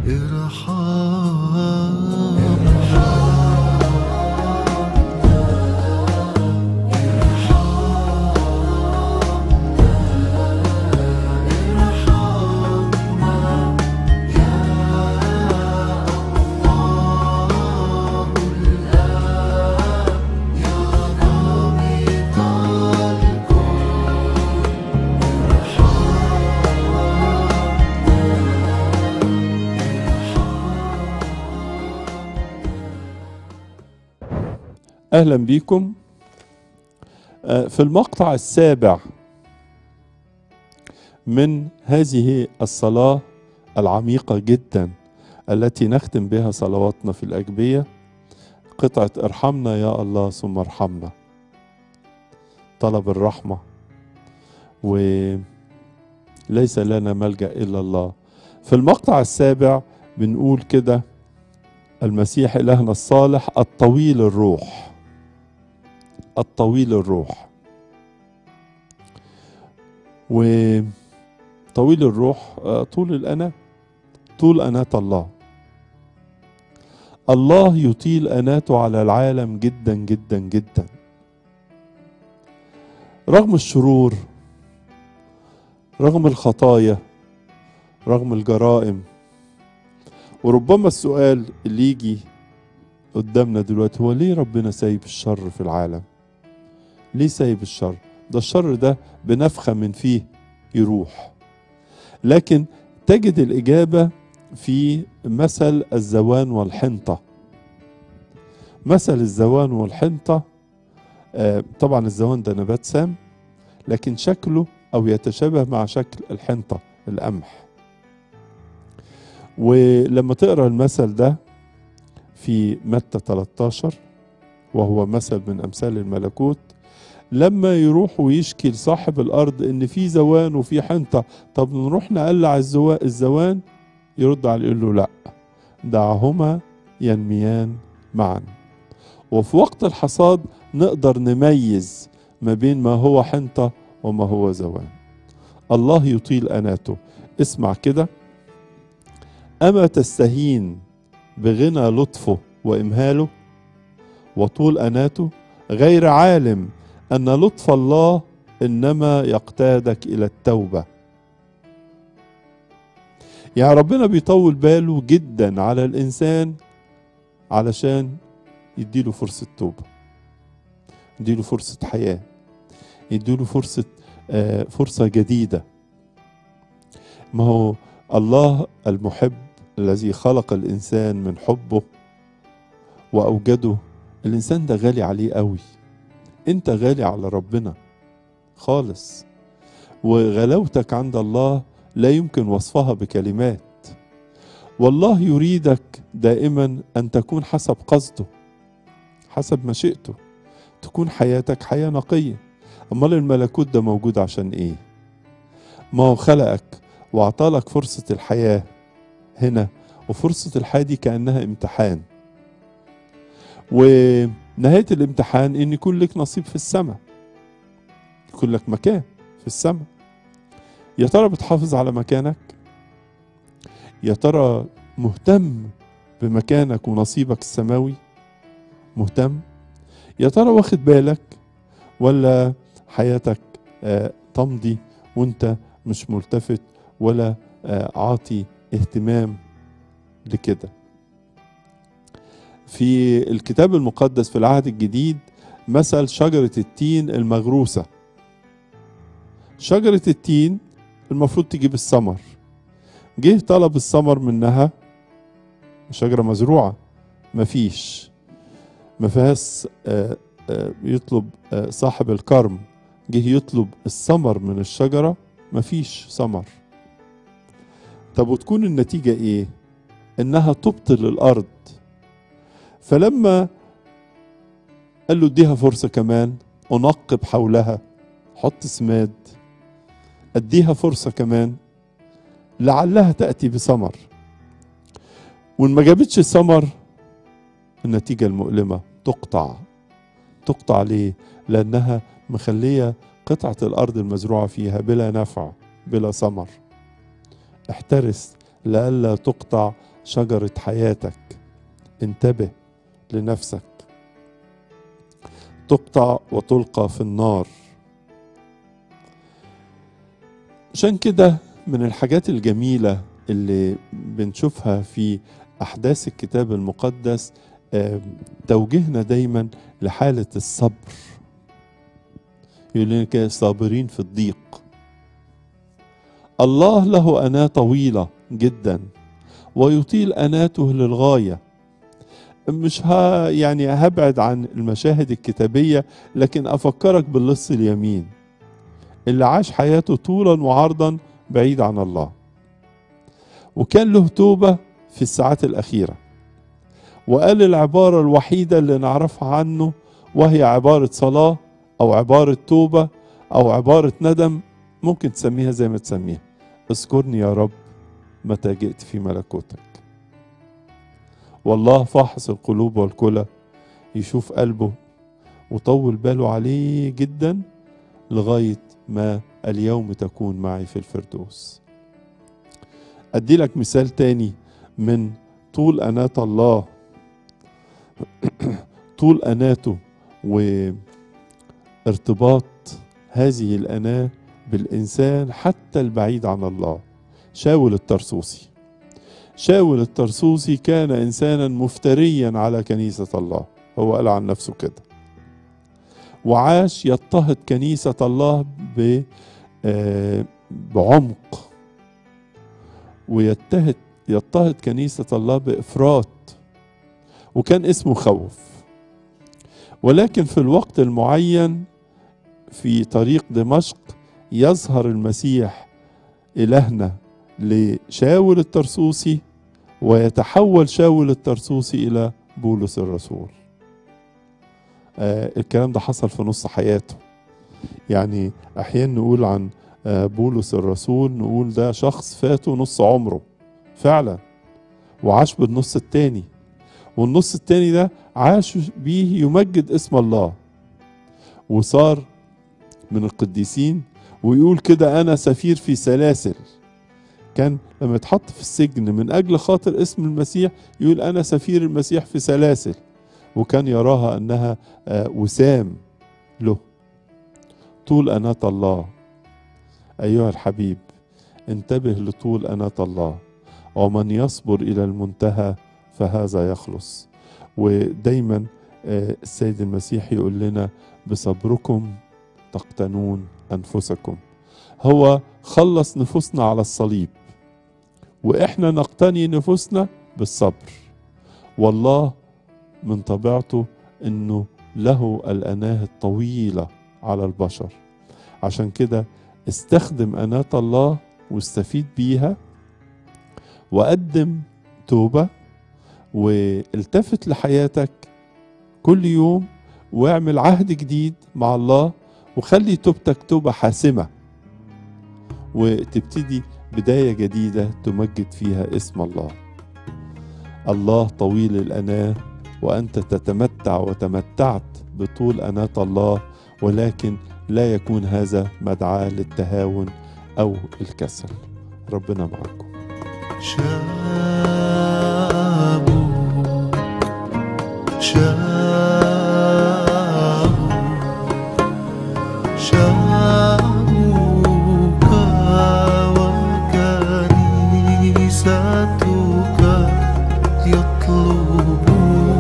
اهلا بيكم آه، في المقطع السابع من هذه الصلاه العميقه جدا التي نختم بها صلواتنا في الاجبيه قطعه ارحمنا يا الله ثم ارحمنا طلب الرحمه وليس لنا ملجا الا الله في المقطع السابع بنقول كده المسيح إلهنا الصالح الطويل الروح الطويل الروح وطويل الروح آه، طول الأنا طول أناة الله الله يطيل أناته على العالم جدا جدا جدا رغم الشرور رغم الخطايا رغم الجرائم وربما السؤال اللي يجي قدامنا دلوقتي هو ليه ربنا سايب الشر في العالم ليه سايب الشر ده الشر ده بنفخة من فيه يروح لكن تجد الإجابة في مثل الزوان والحنطة مثل الزوان والحنطة آه، طبعا الزوان ده نبات سام لكن شكله أو يتشابه مع شكل الحنطة القمح ولما تقرا المثل ده في متى 13 وهو مثل من امثال الملكوت لما يروح ويشكي لصاحب الارض ان في زوان وفي حنطه طب نروح نقلع الزوا- الزوان يرد عليه يقول له لا دعهما ينميان معا وفي وقت الحصاد نقدر نميز ما بين ما هو حنطه وما هو زوان الله يطيل اناته اسمع كده أما تستهين بغنى لطفه وإمهاله وطول أناته غير عالم أن لطف الله إنما يقتادك إلى التوبة يعني ربنا بيطول باله جدا على الإنسان علشان يديله فرصة توبة يديله فرصة حياة يديله فرصة آه، فرصة جديدة ما هو الله المحب الذي خلق الانسان من حبه واوجده الانسان ده غالي عليه قوي انت غالي على ربنا خالص وغلاوتك عند الله لا يمكن وصفها بكلمات والله يريدك دائما ان تكون حسب قصده حسب مشيئته تكون حياتك حياه نقيه امال الملكوت ده موجود عشان ايه ما هو خلقك واعطالك فرصه الحياه هنا وفرصة الحياة دي كأنها امتحان ونهاية الامتحان إن يكون لك نصيب في السماء يكون لك مكان في السماء يا ترى بتحافظ على مكانك يا ترى مهتم بمكانك ونصيبك السماوي مهتم يا ترى واخد بالك ولا حياتك آه تمضي وانت مش ملتفت ولا آه عاطي اهتمام لكده في الكتاب المقدس في العهد الجديد مثل شجرة التين المغروسة شجرة التين المفروض تجيب الثمر جه طلب الثمر منها شجرة مزروعة مفيش ما فيهاش آه، آه، يطلب آه، صاحب الكرم جه يطلب الثمر من الشجرة مفيش ثمر طب وتكون النتيجة ايه انها تبطل الارض فلما قال له اديها فرصة كمان انقب حولها حط سماد اديها فرصة كمان لعلها تأتي بثمر وان ما جابتش ثمر النتيجة المؤلمة تقطع تقطع ليه لانها مخلية قطعة الارض المزروعة فيها بلا نفع بلا ثمر احترس لئلا تقطع شجرة حياتك انتبه لنفسك تقطع وتلقى في النار عشان كده من الحاجات الجميلة اللي بنشوفها في أحداث الكتاب المقدس آم، توجيهنا دايما لحالة الصبر يقول لنا كده صابرين في الضيق الله له أناة طويلة جدا ويطيل أناته للغاية مش ها يعني هبعد عن المشاهد الكتابية لكن أفكرك باللص اليمين اللي عاش حياته طولا وعرضا بعيد عن الله وكان له توبة في الساعات الأخيرة وقال العبارة الوحيدة اللي نعرفها عنه وهي عبارة صلاة أو عبارة توبة أو عبارة ندم ممكن تسميها زي ما تسميها اذكرني يا رب متى جئت في ملكوتك والله فاحص القلوب والكلى يشوف قلبه وطول باله عليه جدا لغاية ما اليوم تكون معي في الفردوس أدي لك مثال تاني من طول أناة الله طول أناته وارتباط هذه الأناة بالإنسان حتى البعيد عن الله شاول الترسوسي شاول الترسوسي كان إنسانا مفتريا على كنيسة الله هو قال عن نفسه كده وعاش يضطهد كنيسة الله ب آه، بعمق ويضطهد يضطهد كنيسة الله بإفراط وكان اسمه خوف ولكن في الوقت المعين في طريق دمشق يظهر المسيح إلهنا لشاول الترسوسي ويتحول شاول الترسوسي إلى بولس الرسول آه الكلام ده حصل في نص حياته يعني أحيانا نقول عن آه بولس الرسول نقول ده شخص فاته نص عمره فعلا وعاش بالنص التاني والنص التاني ده عاش بيه يمجد اسم الله وصار من القديسين ويقول كده أنا سفير في سلاسل كان لما يتحط في السجن من أجل خاطر اسم المسيح يقول أنا سفير المسيح في سلاسل وكان يراها أنها آه، وسام له طول أناة الله أيها الحبيب انتبه لطول أناة الله ومن يصبر إلى المنتهى فهذا يخلص ودايما آه، السيد المسيح يقول لنا بصبركم تقتنون أنفسكم هو خلص نفوسنا على الصليب واحنا نقتني نفوسنا بالصبر والله من طبيعته انه له الاناه الطويله على البشر عشان كده استخدم اناه الله واستفيد بيها وقدم توبه والتفت لحياتك كل يوم واعمل عهد جديد مع الله وخلي توبتك توبه حاسمه وتبتدي بداية جديدة تمجد فيها اسم الله الله طويل الأناة وأنت تتمتع وتمتعت بطول أناة الله ولكن لا يكون هذا مدعاة للتهاون أو الكسل ربنا معكم شابوا شابوا شابوك وكنيستك يطلبون